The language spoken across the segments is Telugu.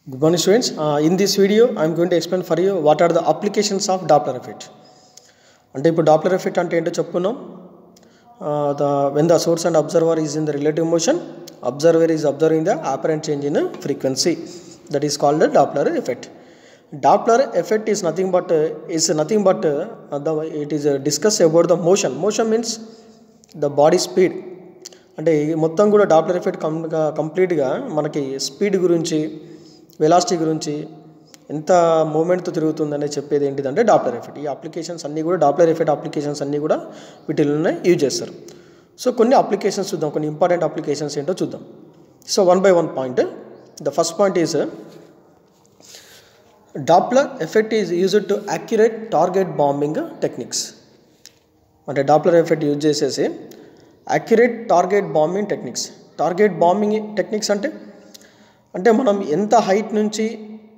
Good morning, students. Uh, in this video, I am going to explain for you what are the applications of Doppler effect. అంటే ఇప్పుడు డాప్లర్ ఎఫెక్ట్ అంటే ఏంటో చెప్పుకున్నాం the when the source and observer is in the relative motion observer is observing the apparent change in frequency that is called the Doppler effect Doppler effect is nothing but is nothing but the it is discuss about the motion motion means the body speed అంటే ఈ మొత్తం కూడా డాప్లర్ ఎఫెక్ట్ కం కంప్లీట్గా మనకి స్పీడ్ గురించి వెలాసిటీ గురించి ఎంత మూమెంట్తో తిరుగుతుందనే చెప్పేది ఏంటిదంటే డాప్లర్ ఎఫెక్ట్ ఈ అప్లికేషన్స్ అన్నీ కూడా డాప్లర్ ఎఫెక్ట్ అప్లికేషన్స్ అన్నీ కూడా వీటిలోనే యూజ్ చేస్తారు సో కొన్ని అప్లికేషన్స్ చూద్దాం కొన్ని ఇంపార్టెంట్ అప్లికేషన్స్ ఏంటో చూద్దాం so one by one point the first point is Doppler effect is used to accurate target bombing techniques అంటే డాప్లర్ ఎఫెక్ట్ యూజ్ చేసేసి accurate target bombing techniques target bombing techniques అంటే అంటే మనం ఎంత హైట్ నుంచి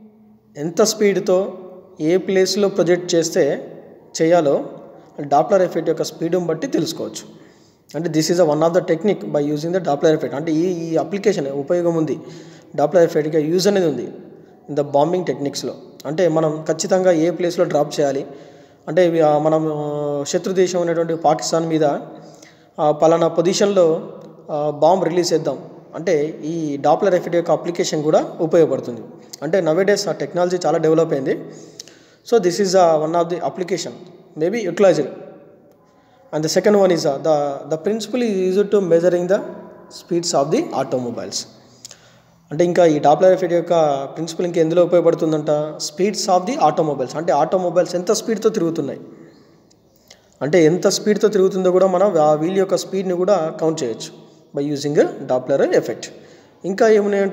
ఎంత స్పీడ్తో ఏ ప్లేస్లో ప్రొజెక్ట్ చేస్తే చేయాలో డాప్లర్ ఎఫెక్ట్ యొక్క స్పీడ్ని బట్టి తెలుసుకోవచ్చు అంటే this is a one of the technique by using the Doppler effect అంటే ఈ ఈ అప్లికేషన్ ఉపయోగం ఉంది డాప్లర్ ఎఫెక్ట్గా యూజ్ అనేది ఉంది ఇన్ ద బాంబింగ్ టెక్నిక్స్లో అంటే మనం ఖచ్చితంగా ఏ ప్లేస్లో డ్రాప్ చేయాలి అంటే ఇవి, ఆ, మనం ఆ, శత్రు దేశం అనేటువంటి పాకిస్తాన్ మీద ఆ, పలానా పొజిషన్లో బాంబ్ రిలీజ్ చేద్దాం అంటే ఈ డాప్లర్ ఎఫెక్ట్ యొక్క అప్లికేషన్ కూడా ఉపయోగపడుతుంది అంటే నవేడేస్ ఆ టెక్నాలజీ చాలా డెవలప్ అయింది so this is one of the application maybe utilized and the second one is the the principle is use to measuring the speeds of the automobiles అంటే ఇంకా ఈ డాప్లర్ ఎఫెక్ట్ యొక్క ప్రిన్సిపల్ ఇంకా ఎందులో ఉపయోగపడుతుందంట స్పీడ్స్ ఆఫ్ ది ఆటోమొబైల్స్ అంటే ఆటోమొబైల్స్ ఎంత స్పీడ్తో తిరుగుతున్నాయి అంటే ఎంత స్పీడ్తో తిరుగుతుందో కూడా మనం ఆ వీల్ యొక్క స్పీడ్ని కూడా కౌంట్ చేయొచ్చు బై యూజింగ్ డాప్లర్ ఎఫెక్ట్ ఇంకా ఏమున్నాయంట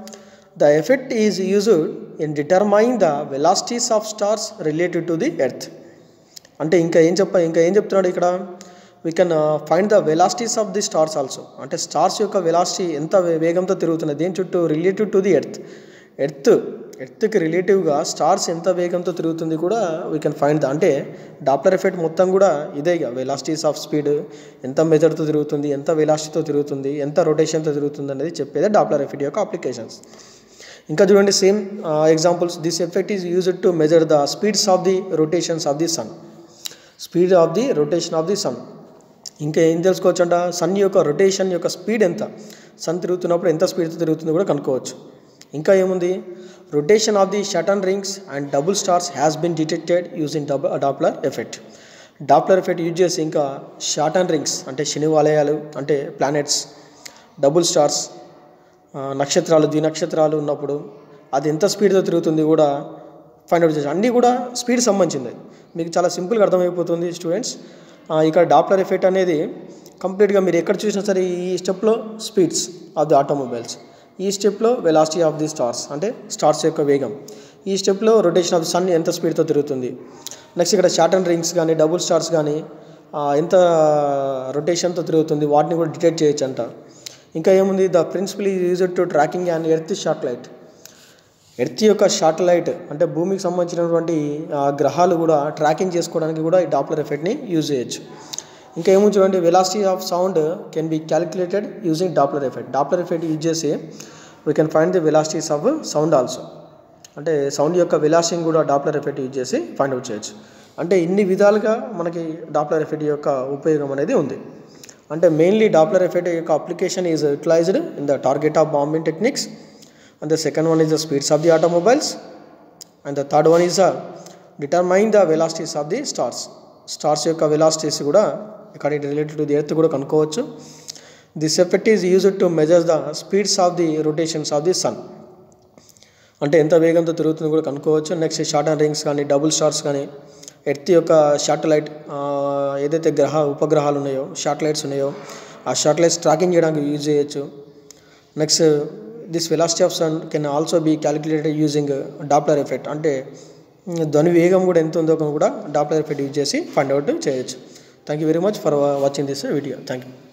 the effect is used in determine the velocities of stars related to the earth అంటే ఇంకా ఏం చెప్ప ఇంకా ఏం చెప్తున్నాడు ఇక్కడ we can find the velocities of the stars also అంటే స్టార్స్ యొక్క వెలాసిటీ ఎంత వే- వేగంతో తిరుగుతున్నాయి దేని చుట్టూ related to the earth earth ఎర్త్కి రిలేటివ్గా స్టార్స్ ఎంత వేగంతో తిరుగుతుంది కూడా వీ కెన్ ఫైండ్ ద అంటే డాప్లర్ ఎఫెక్ట్ మొత్తం కూడా ఇదే ఇక వెలాసిటీస్ ఆఫ్ స్పీడ్ ఎంత మెజర్తో తిరుగుతుంది ఎంత వెలాసిటీతో తిరుగుతుంది ఎంత రొటేషన్తో తిరుగుతుంది అనేది చెప్పేదే డాప్లర్ ఎఫెక్ట్ యొక్క అప్లికేషన్స్ ఇంకా చూడండి same examples this effect is used to measure the speeds of the rotations of the sun speed of the rotation of the sun ఇంకా ఏం తెలుసుకోవచ్చు అంట సన్ యొక్క రొటేషన్ యొక్క స్పీడ్ ఎంత సన్ తిరుగుతున్నప్పుడు ఎంత స్పీడ్తో తిరుగుతుందో కూడా కనుక్కోవచ్చు ఇంకా ఏముంది rotation of the Saturn rings and double stars has been detected using డబ్ Doppler effect Doppler effect use చేసి ఇంకా షాటన్ రింగ్స్ అంటే శని వలయాలు అంటే ప్లానెట్స్ డబుల్ స్టార్స్ ఆ, నక్షత్రాలు ద్వినక్షత్రాలు ఉన్నప్పుడు అది ఎంత స్పీడ్తో తిరుగుతుంది కూడా ఫైండ్ అవుట్ చేసి అన్నీ కూడా స్పీడ్ సంబంధించింది మీకు చాలా సింపుల్గా అర్థమైపోతుంది స్టూడెంట్స్ ఆ, ఇక్కడ డాప్లర్ ఎఫెక్ట్ అనేది కంప్లీట్గా మీరు ఎక్కడ చూసినా సరే ఈ స్టెప్లో స్పీడ్స్ ఆఫ్ ది ఆటోమొబైల్స్ ఈ స్టెప్లో వెలాసిటీ ఆఫ్ ది స్టార్స్ అంటే స్టార్స్ యొక్క వేగం ఈ స్టెప్లో రొటేషన్ ఆఫ్ ది సన్ ఎంత స్పీడ్తో తిరుగుతుంది నెక్స్ట్ ఇక్కడ షార్టన్ రింగ్స్ కానీ డబుల్ స్టార్స్ కానీ ఆ, ఎంత రొటేషన్తో తిరుగుతుంది వాటిని కూడా డిటెక్ట్ చేయొచ్చు అంట ఇంకా ఏముంది the principle is used to tracking and earth satellite earth యొక్క శాటిలైట్ అంటే భూమికి సంబంధించినటువంటి ఆ, గ్రహాలు కూడా ట్రాకింగ్ చేసుకోవడానికి కూడా ఈ డాప్లర్ ఎఫెక్ట్ని యూజ్ చేయొచ్చు ఇంకా ఏమో చూడండి velocity of sound can be calculated using Doppler effect Doppler effect use చేసి we can find the velocities of sound also అంటే సౌండ్ యొక్క వెలాసిటీని కూడా డాప్లర్ ఎఫెక్ట్ యూజ్ చేసి ఫైండ్ అవుట్ చేయొచ్చు అంటే ఇన్ని విధాలుగా మనకి డాప్లర్ ఎఫెక్ట్ యొక్క ఉపయోగం అనేది ఉంది అంటే మెయిన్లీ డాప్లర్ ఎఫెక్ట్ యొక్క application is utilized in the target of bombing techniques and the second one is the speeds of the automobiles and the third one is the determine the velocities of the stars stars యొక్క వెలాసిటీస్ కూడా ఇక్కడ రిలేటెడ్ టు ది ఎర్త్ కూడా కనుక్కోవచ్చు this effect is used to measure the speeds of the rotations of the sun అంటే ఎంత వేగంతో తిరుగుతుందో కూడా కనుక్కోవచ్చు నెక్స్ట్ షార్టన్ రింగ్స్ కానీ డబుల్ స్టార్స్ కానీ ఎర్త్ యొక్క శాటిలైట్ ఏదైతే గ్రహ ఉపగ్రహాలు ఉన్నాయో శాటిలైట్స్ ఉన్నాయో ఆ శాటిలైట్స్ ట్రాకింగ్ చేయడానికి యూజ్ చేయొచ్చు next this velocity of sun can also be calculated using Doppler effect అంటే ఉమ్, ధ్వని వేగం కూడా ఎంత ఉందో కూడా డాప్లర్ ఎఫెక్ట్ యూజ్ చేసి ఫైండ్ అవుట్ చేయొచ్చు thank you very much for watching this video thank you